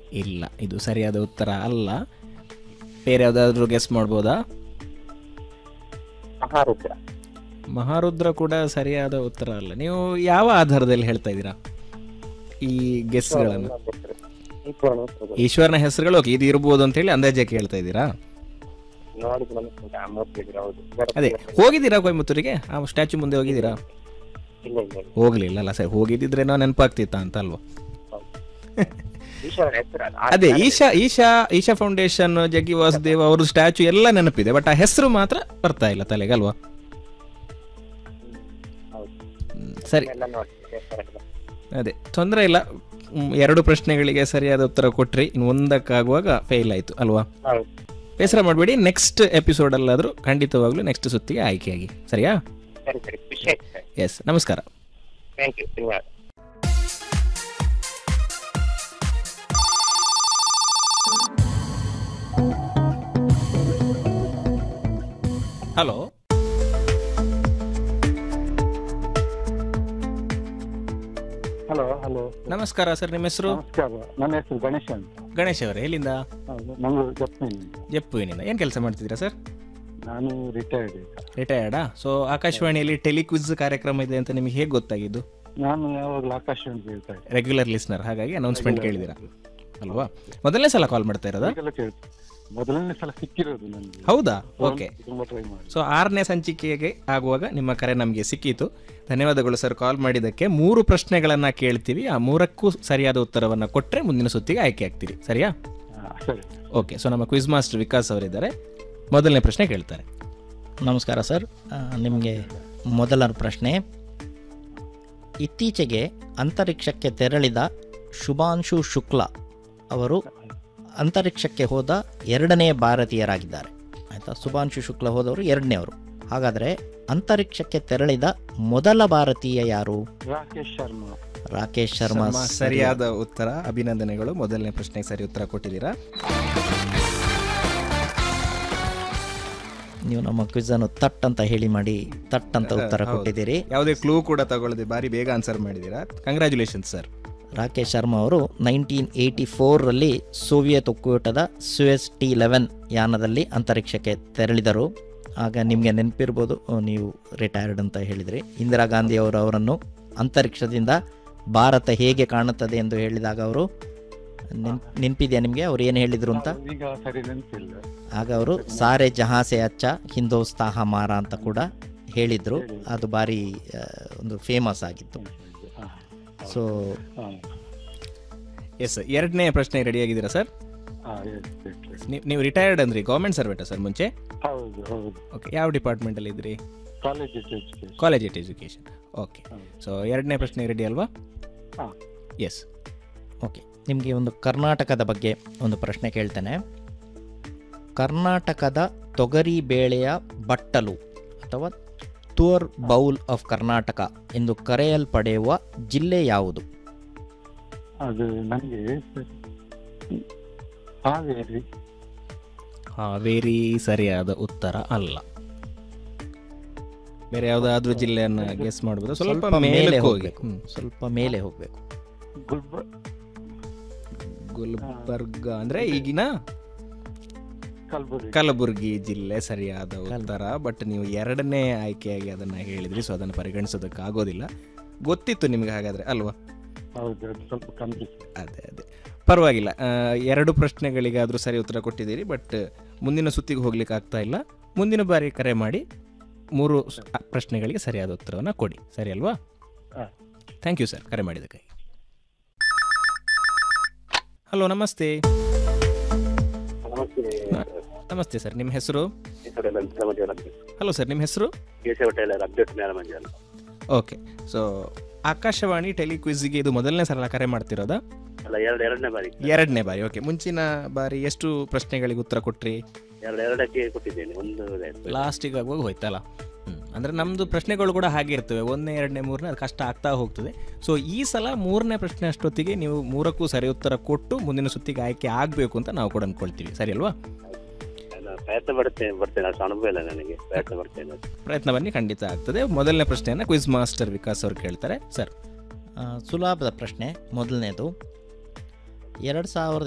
ಇಲ್ಲ ಇದು ಸರಿಯಾದ ಉತ್ತರ ಅಲ್ಲ ಬೇರೆ ಯಾವುದಾದ್ರೂ ಗೆಸ್ ಮಾಡ್ಬೋದಾ ಮಹಾರುದ್ರ ಮಹಾರುದ್ರ ಕೂಡ ಸರಿಯಾದ ಉತ್ತರ ಅಲ್ಲ ನೀವು ಯಾವ ಆಧಾರದಲ್ಲಿ ಹೇಳ್ತಾ ಇದ್ದೀರಾ ಈ ಗೆಸ್ಗಳನ್ನು ಈಶ್ವರನ ಹೆಸರು ಈಶ್ವರನ ಹೆಸರುಗಳು ಓಕೆ ಇದು ಇರ್ಬೋದು ಅಂತ ಹೇಳಿ ಅಂದಾಜೆ ಕೇಳ್ತಾ ಇದ್ದೀರಾ ನೋಡಿದ್ ಮನಸ್ಸುಂಟು ಆ ಮೂರ್ತಿ ಇದ್ರೆ ಹೌದು ಅದೇ ಹೋಗಿದ್ದೀರಾ ಕೊಯಮತ್ತೂರಿಗೆ ಆ ಸ್ಟ್ಯಾಚು ಮುಂದೆ ಹೋಗಿದ್ದೀರಾ ಇಲ್ಲ ಇಲ್ಲ ಇಲ್ಲ. ಹೋಗ್ಲಿಲ್ಲ ಅಲ್ಲ ಸರಿ ಹೋಗಿದ್ದಿದ್ರೆ ನಾವು ನೆನಪಾಗ್ತಿತ್ತಾ ಅಂತ ಅಲ್ವಾ ಈಶ್ವರನ ಹೆಸರು ಅದು. ಆ ಅದೇ ಸ್ಥಳ ಈಶಾ ಈಶಾ ಈಶಾ ಫೌಂಡೇಶನ್ ಜಗ್ಗಿ ವಾಸುದೇವ್ ಅವ್ರ ಸ್ಟ್ಯಾಚು ಎಲ್ಲ ನೆನಪಿದೆ ಬಟ್ ಆ ಹೆಸರು ಮಾತ್ರ ಬರ್ತಾ ಇಲ್ಲ ತಲೆಗೆ ಅಲ್ವಾ ಹೌದು. ಹ್ಮ್, ಸರಿ ಎಲ್ಲ ನೋಡಿ ದೇವಸ್ಥಾನಕ್ಕೆ ಅದೇ ತೊಂದರೆ ಇಲ್ಲ ಹ್ಮ್, ಎರಡು ಪ್ರಶ್ನೆಗಳಿಗೆ ಸರಿಯಾದ ಉತ್ತರ ಕೊಟ್ರಿ ಇನ್ನು ಒಂದಕ್ಕಾಗುವಾಗ ಫೇಲ್ ಆಯ್ತು ಅಲ್ವಾ ಹೌದು ಬೇಸರ ಮಾಡಬೇಡಿ ನೆಕ್ಸ್ಟ್ ಎಪಿಸೋಡಲ್ಲಾದರೂ ಖಂಡಿತವಾಗ್ಲೂ ನೆಕ್ಸ್ಟ್ ಸುತ್ತಿಗೆ ಆಯ್ಕೆಯಾಗಿ ಸರಿಯಾ ಸರಿ ಸರಿ ಖುಷಿ ಆಯ್ತು ಸರ್ ಎಸ್ ನಮಸ್ಕಾರ ಥ್ಯಾಂಕ್ ಯು ಧನ್ಯವಾದ ಹಲೋ ಹಲೋ ಹಲೋ ನಮಸ್ಕಾರ ಸರ್ ನಿಮ್ಮ ಹೆಸರು ನಮಸ್ಕಾರ ನನ್ನ ಹೆಸರು ಗಣೇಶ್ ಅಂತ ಗಣೇಶ್ ಅವರೇ ಎಲ್ಲಿಂದ ಹೌದು ಮಂಗಳೂರು ಜಪ್ಮೇನ್ ಜಪ್ಪುವಿನಿಂದ ಏನು ಕೆಲಸ ಮಾಡ್ತಿದ್ದೀರಾ ಸರ್ ನಾನು ರಿಟೈರ್ಡ್ ಈಗ ರಿಟೈರ್ಡಾ ಸೊ ಆಕಾಶವಾಣಿಯಲ್ಲಿ ಟೆಲಿಕ್ವಿಸ್ ಕಾರ್ಯಕ್ರಮ ಇದೆ ಅಂತ ನಿಮಗೆ ಹೇಗೆ ಗೊತ್ತಾಗಿದ್ದು ನಾನು ಯಾವಾಗಲೂ ಆಕಾಶವಾಣಿ ಕೇಳ್ತಾ ಇದ್ದೆ ರೆಗ್ಯುಲರ್ ಲಿಸ್ನರ್ ಹಾಗಾಗಿ ಅನೌನ್ಸ್ಮೆಂಟ್ ಕೇಳಿದ್ದೀರಾ ಅಲ್ವಾ ಮೊದಲನೇ ಸಲ ಕಾಲ್ ಮಾಡ್ತಾ ಇರೋದಾ ಈಗೆಲ್ಲ ಕೇಳ್ತೆ ಮೊದಲನೇ ಸಲ ಸಿಕ್ಕಿರೋದು ನನಗೆ ಹೌದಾ ಓಕೆ ತುಂಬಾ ಟ್ರೈ ಮಾಡಿ ಸೊ ಆರನೇ ಸಂಚಿಕೆಗೆ ಆಗುವಾಗ ನಿಮ್ಮ ಕರೆ ನಮಗೆ ಸಿಕ್ಕಿತು ಧನ್ಯವಾದಗಳು ಸರ್ ಕಾಲ್ ಮಾಡಿದ್ದಕ್ಕೆ ಮೂರು ಪ್ರಶ್ನೆಗಳನ್ನು ಕೇಳ್ತೀವಿ ಆ ಮೂರಕ್ಕೂ ಸರಿಯಾದ ಉತ್ತರವನ್ನು ಕೊಟ್ಟರೆ ಮುಂದಿನ ಸುತ್ತಿಗೆ ಆಯ್ಕೆ ಆಗ್ತೀರಿ ಸರಿಯಾ ಹಾ, ಸರಿ ಓಕೆ ಸೊ ನಮ್ಮ ಕ್ವಿಸ್ ಮಾಸ್ಟರ್ ವಿಕಾಸ್ ಅವರಿದ್ದಾರೆ ಮೊದಲನೇ ಪ್ರಶ್ನೆ ಕೇಳ್ತಾರೆ ನಮಸ್ಕಾರ ಸರ್ ನಿಮಗೆ ಮೊದಲ ಪ್ರಶ್ನೆ ಇತ್ತೀಚೆಗೆ ಅಂತರಿಕ್ಷಕ್ಕೆ ತೆರಳಿದ ಶುಭಾಂಶು ಶುಕ್ಲ ಅವರು ಅಂತರಿಕ್ಷಕ್ಕೆ ಹೋದ ಎರಡನೇ ಭಾರತೀಯರಾಗಿದ್ದಾರೆ ಆಯಿತಾ ಶುಭಾಂಶು ಶುಕ್ಲ ಹೋದವರು ಎರಡನೇವರು ಹಾಗಾದರೆ ಅಂತರಿಕ್ಷಕ್ಕೆ ತೆರಳಿದ ಮೊದಲ ಭಾರತೀಯ ಯಾರು ರಾಕೇಶ್ ಶರ್ಮಾ ರಾಕೇಶ್ ಶರ್ಮಾ ನಮ್ಮ ಸರಿಯಾದ ಉತ್ತರ ಅಭಿನಂದನೆಗಳು ಮೊದಲನೇ ಪ್ರಶ್ನೆಗೆ ಸರಿ ಉತ್ತರ ಕೊಟ್ಟಿದ್ದೀರಾ ನೀವು ನಮ್ಮ ಕ್ವಿಝನ್ನು ತಟ್ ಅಂತ ಹೇಳಿ ಮಾಡಿ ತಟ್ ಅಂತ ಉತ್ತರ ಹೌದು. ಕೊಟ್ಟಿದ್ದೀರಿ ಯಾವುದೇ ಕ್ಲೂ ಕೂಡ ತಗೊಳ್ಳದೆ ಬಾರಿ ಬೇಗ ಆನ್ಸರ್ ಮಾಡಿದ್ದೀರಾ ಕಂಗ್ರ್ಯಾಚುಲೇಷನ್ಸ್ ಸರ್ ರಾಕೇಶ್ ಶರ್ಮಾ ಅವರು ನೈನ್ಟೀನ್ ಏಯ್ಟಿ ಫೋರಲ್ಲಿ ಸೋವಿಯತ್ ಒಕ್ಕೂಟದ ಸುಯಸ್ ಟಿ ಲೆವೆನ್ ಯಾನದಲ್ಲಿ ಅಂತರಿಕ್ಷಕ್ಕೆ ತೆರಳಿದರು ಆಗ ನಿಮಗೆ ನೆನಪಿರ್ಬೋದು ಅಹ್, ನೀವು ರಿಟೈರ್ಡ್ ಅಂತ ಹೇಳಿದ್ರಿ ಇಂದಿರಾ ಗಾಂಧಿ ಅವರು ಅವರನ್ನು ಅಂತರಿಕ್ಷದಿಂದ ಭಾರತ ಹೇಗೆ ಕಾಣುತ್ತದೆ ಎಂದು ಹೇಳಿದಾಗ ಅವರು ನೆನ್ ನೆನಪಿದೆಯಾ ನಿಮಗೆ ಅವ್ರು ಏನು ಹೇಳಿದರು ಅಂತ ಈಗ ಸರಿ ನೆನಪಿಲ್ಲ ಆಗ ಅವರು ಸಾರೆ ಜಹಾಸೆ ಅಚ್ಚ ಹಿಂದೋಸ್ತಾ ಹಮಾರ ಅಂತ ಕೂಡ ಹೇಳಿದರು ಅದು ಭಾರಿ ಅಹ್, ಒಂದು ಫೇಮಸ್ ಆಗಿತ್ತು ಹಾ, ಸೊ ಹಾ, ಎಸ್ ಎರಡನೇ ಪ್ರಶ್ನೆ ರೆಡಿಯಾಗಿದ್ದೀರಾ ಸರ್ ಹಾ, yes, yes, yes. ನೀವು ನೀವು ರಿಟೈರ್ಡ್ ಅಂದ್ರಿ ಗೌರ್ಮೆಂಟ್ ಸರ್ವೆಂಟ ಸರ್ ಮುಂಚೆ ಹೌದು ಹೌದು ಓಕೆ ಯಾವ ಡಿಪಾರ್ಟ್ಮೆಂಟಲ್ಲಿ ಇದ್ರಿ college education college at education okay ಹೌದು. ಸೊ ಎರಡನೇ ಪ್ರಶ್ನೆ ರೆಡಿ ಅಲ್ವಾ ಹಾ. ಎಸ್ ಓಕೆ ನಿಮಗೆ ಒಂದು ಕರ್ನಾಟಕದ ಬಗ್ಗೆ ಒಂದು ಪ್ರಶ್ನೆ ಕೇಳ್ತೇನೆ ಕರ್ನಾಟಕದ ತೊಗರಿ ಬೇಳೆಯ ಬಟ್ಟಲು ಅಥವಾ ತುವರ್ ಬೌಲ್ ಆಫ್ ಕರ್ನಾಟಕ ಎಂದು ಕರೆಯಲ್ಪಡೆಯುವ ಜಿಲ್ಲೆ ಯಾವುದು ಅದು ನನಗೆ ಹಾವೇರಿ ಹಾವೇರಿ ಸರಿಯಾದ ಉತ್ತರ ಅಲ್ಲ ಬೇರೆ ಯಾವುದಾದ್ರೂ ಜಿಲ್ಲೆಯನ್ನ ಗೆಸ್ ಮಾಡ್ಬೋದು ಸ್ವಲ್ಪ ಸ್ವಲ್ಪ ಮೇಲೆ ಮೇಲೆ ಹೋಗಿ ಹೋಗ್ಬೇಕು ಸ್ವಲ್ಪ ಮೇಲೆ ಹೋಗಬೇಕು ಗುಲ್ಬ ಗುಲ್ಬರ್ಗ ಅಂದ್ರೆ ಈಗಿನ ಕಲಬುರಗಿ ಕಲಬುರಗಿ ಜಿಲ್ಲೆ ಸರಿಯಾದ ಉತ್ತರ ಬಟ್ ನೀವು ಎರಡನೇ ಆಯ್ಕೆಯಾಗಿ ಅದನ್ನ ಹೇಳಿದ್ರಿ ಸೊ ಅದನ್ನು ಪರಿಗಣಿಸೋದಕ್ಕೆ ಆಗೋದಿಲ್ಲ ಗೊತ್ತಿತ್ತು ನಿಮ್ಗೆ ಹಾಗಾದ್ರೆ ಅಲ್ವಾ ಹೌದು ಅದು ಸ್ವಲ್ಪ ಕನ್ಫ್ಯೂಸ್ ಅದೇ ಅದೇ ಪರವಾಗಿಲ್ಲ ಆ, ಎರಡು ಪ್ರಶ್ನೆಗಳಿಗಾದರೂ ಸರಿ ಉತ್ತರ ಕೊಟ್ಟಿದ್ದೀರಿ ಬಟ್ ಮುಂದಿನ ಸುತ್ತಿಗೆ ಹೋಗ್ಲಿಕ್ಕೆ ಆಗ್ತಾ ಇಲ್ಲ ಮುಂದಿನ ಬಾರಿ ಕರೆ ಮಾಡಿ ಮೂರು ಸ್- ಆ ಪ್ರಶ್ನೆಗಳಿಗೆ ಸರಿಯಾದ ಉತ್ತರವನ್ನು ಕೊಡಿ ಸರಿ ಅಲ್ವಾ ಹಾ. ಥ್ಯಾಂಕ್ ಯು ಸರ್ ಕರೆ ಮಾಡಿದ್ದಕ್ಕೆ ಹಲೋ ನಮಸ್ತೆ ನಮಸ್ತೆ ನಮಸ್ತೆ ಸರ್ ನಿಮ್ಮ ಹೆಸರು ಕೇಶವ ಟೈಲರ್ ಹಲೋ ಸರ್ ನಿಮ್ಮ ಹೆಸರು ಕೇಶವ ಟೈಲರ್ ಅಪ್ಡೇಟ್ ಜ್ಞಾನ ಮಂಜಾಲ ಓಕೆ ಸೊ ಆಕಾಶವಾಣಿ ಟೆಲಿಕ್ವಿಜ್ಗೆ ಇದು ಮೊದಲನೇ ಸಲ ಕರೆ ಮಾಡ್ತಿರೋದಾ ಅಲ್ಲ ಎರಡು ಎರಡನೇ ಬಾರಿ ಎರಡನೇ ಬಾರಿ ಓಕೆ ಮುಂಚಿನ ಬಾರಿ ಎಷ್ಟು ಪ್ರಶ್ನೆಗಳಿಗೆ ಉತ್ತರ ಕೊಟ್ರಿ ಎರಡು ಎರಡಕ್ಕೆ ಕೊಟ್ಟಿದ್ದೇನೆ ಒಂದು ಇದಾಯ್ತು. ಲಾಸ್ಟಿಗೆ ಆಗುವಾಗ ಹೋಯ್ತಲ್ಲ ಹ್ಮ್. ಅಂದ್ರೆ ನಮ್ದು ಪ್ರಶ್ನೆಗಳು ಕೂಡ ಹಾಗೆ ಇರ್ತವೆ ಒಂದನೇ ಎರಡನೇ ಮೂರನೇ ಅದು ಕಷ್ಟ ಆಗ್ತಾ ಹೋಗ್ತದೆ ಸೊ ಈ ಸಲ ಮೂರನೇ ಪ್ರಶ್ನೆ ಅಷ್ಟೊತ್ತಿಗೆ ನೀವು ಮೂರಕ್ಕೂ ಸರಿ ಉತ್ತರ ಕೊಟ್ಟು ಮುಂದಿನ ಸುತ್ತಿಗೆ ಆಯ್ಕೆ ಆಗಬೇಕು ಅಂತ ನಾವು ಕೂಡ ಅನ್ಕೊಳ್ತೀವಿ ಸರಿ ಅಲ್ವಾ ಅಲ್ಲ, ಪ್ರಯತ್ನ ಪಡ್ತೇನೆ ಬರ್ತೇನೆ ಅಷ್ಟು ಅನುಭವ ಇಲ್ಲ ನನಗೆ ಪ್ರಯತ್ನ ಪಡ್ತೇನೆ ಪ್ರಯತ್ನ ಬನ್ನಿ ಖಂಡಿತ ಆಗ್ತದೆ ಮೊದಲನೇ ಪ್ರಶ್ನೆಯನ್ನು ಕ್ವಿಜ್ ಮಾಸ್ಟರ್ ವಿಕಾಸ್ ಅವರು ಕೇಳ್ತಾರೆ ಸರ್ ಆ, ಸುಲಭದ ಪ್ರಶ್ನೆ ಮೊದಲನೇದು ಎರಡು ಸಾವಿರದ